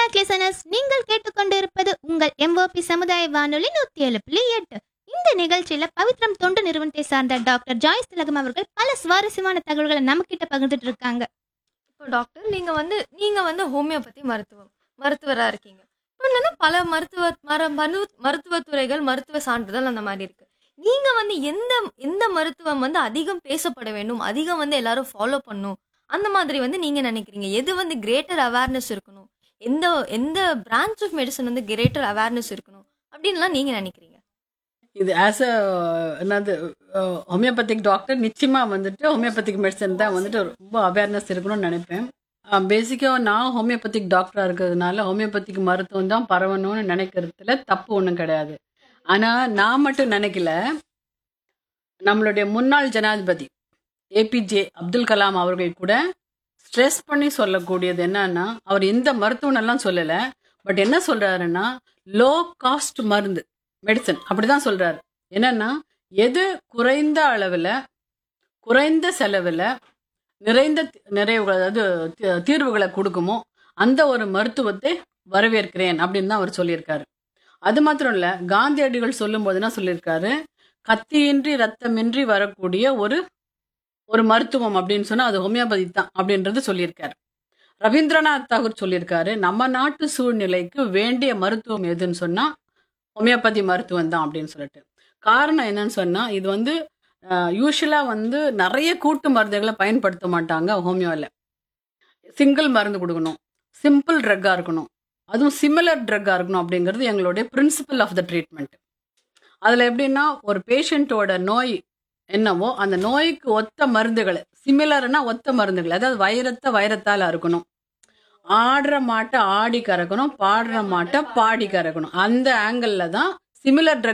back listeners நீங்கள் கேட்டுக்கொண்டிருப்பது உங்கள் எம்ஓபி சமுதாய வானொலி நூத்தி ஏழு புள்ளி எட்டு இந்த நிகழ்ச்சியில பவித்ரம் தொண்டு நிறுவனத்தை சார்ந்த டாக்டர் ஜாய்ஸ் திலகம் அவர்கள் பல சுவாரஸ்யமான தகவல்களை நம்ம கிட்ட பகிர்ந்துட்டு இருக்காங்க இப்போ டாக்டர் நீங்க வந்து நீங்க வந்து ஹோமியோபதி மருத்துவம் மருத்துவரா இருக்கீங்க இப்போ என்னன்னா பல மருத்துவ மர மரு மருத்துவ துறைகள் மருத்துவ சான்றிதழ் அந்த மாதிரி இருக்கு நீங்க வந்து எந்த எந்த மருத்துவம் வந்து அதிகம் பேசப்பட வேண்டும் அதிகம் வந்து எல்லாரும் ஃபாலோ பண்ணும் அந்த மாதிரி வந்து நீங்க நினைக்கிறீங்க எது வந்து கிரேட்டர் அவேர்னஸ் இருக்கணும் எந்த எந்த பிரான்ச் ஆஃப் மெடிசன் வந்து கிரேட்டர் அவேர்னஸ் இருக்கணும் அப்படின்லாம் நீங்க நினைக்கிறீங்க இது ஆஸ் அ என்னது ஹோமியோபதிக் டாக்டர் நிச்சயமா வந்துட்டு ஹோமியோபதிக் மெடிசன் தான் வந்துட்டு ரொம்ப அவேர்னஸ் இருக்கணும்னு நினைப்பேன் பேசிக்காக நான் ஹோமியோபதிக் டாக்டராக இருக்கிறதுனால ஹோமியோபதிக் மருத்துவம் தான் பரவணும்னு நினைக்கிறதுல தப்பு ஒன்றும் கிடையாது ஆனால் நான் மட்டும் நினைக்கல நம்மளுடைய முன்னாள் ஜனாதிபதி ஏபிஜே அப்துல் கலாம் அவர்கள் கூட ஸ்ட்ரெஸ் பண்ணி சொல்லக்கூடியது என்னன்னா அவர் எந்த மருத்துவனெல்லாம் சொல்லலை பட் என்ன சொல்றாருன்னா லோ காஸ்ட் மருந்து மெடிசன் அப்படிதான் சொல்றாரு என்னன்னா எது குறைந்த அளவில் குறைந்த செலவில் நிறைந்த தி- நிறைவுகள் அதாவது தி- தீர்வுகளை கொடுக்குமோ அந்த ஒரு மருத்துவத்தை வரவேற்கிறேன் அப்படின்னு தான் அவர் சொல்லியிருக்காரு அது மாத்திரம் இல்லை காந்தியடிகள் சொல்லும் போது என்ன சொல்லியிருக்காரு கத்தியின்றி ரத்தமின்றி வரக்கூடிய ஒரு ஒரு மருத்துவம் அப்படின்னு சொன்னா அது ஹோமியோபதி தான் அப்படின்றது சொல்லியிருக்காரு ரவீந்திரநாத் தாகூர் சொல்லியிருக்காரு நம்ம நாட்டு சூழ்நிலைக்கு வேண்டிய மருத்துவம் எதுன்னு சொன்னா ஹோமியோபதி மருத்துவம் தான் அப்படின்னு சொல்லிட்டு காரணம் என்னன்னு சொன்னா இது வந்து யூஸ்வலா வந்து நிறைய கூட்டு மருந்துகளை பயன்படுத்த மாட்டாங்க ஹோமியோவில் சிங்கிள் மருந்து கொடுக்கணும் சிம்பிள் ட்ரக்காக இருக்கணும் அதுவும் சிமிலர் ட்ரக்காக இருக்கணும் அப்படிங்கிறது எங்களுடைய பிரின்சிபல் ஆஃப் த ட்ரீட்மெண்ட் அதில் எப்படின்னா ஒரு பேஷண்ட்டோட நோய் என்னவோ அந்த நோய்க்கு ஒத்த மருந்துகளை சிமிலர்னா ஒத்த மருந்துகள் அதாவது வைரத்தை வைரத்தால் அறுக்கணும் ஆடுற மாட்டை ஆடி கறக்கணும் பாடுற மாட்டை பாடி கறக்கணும் அந்த ஆங்கிளில் தான் சிமிலர் ட்ரக்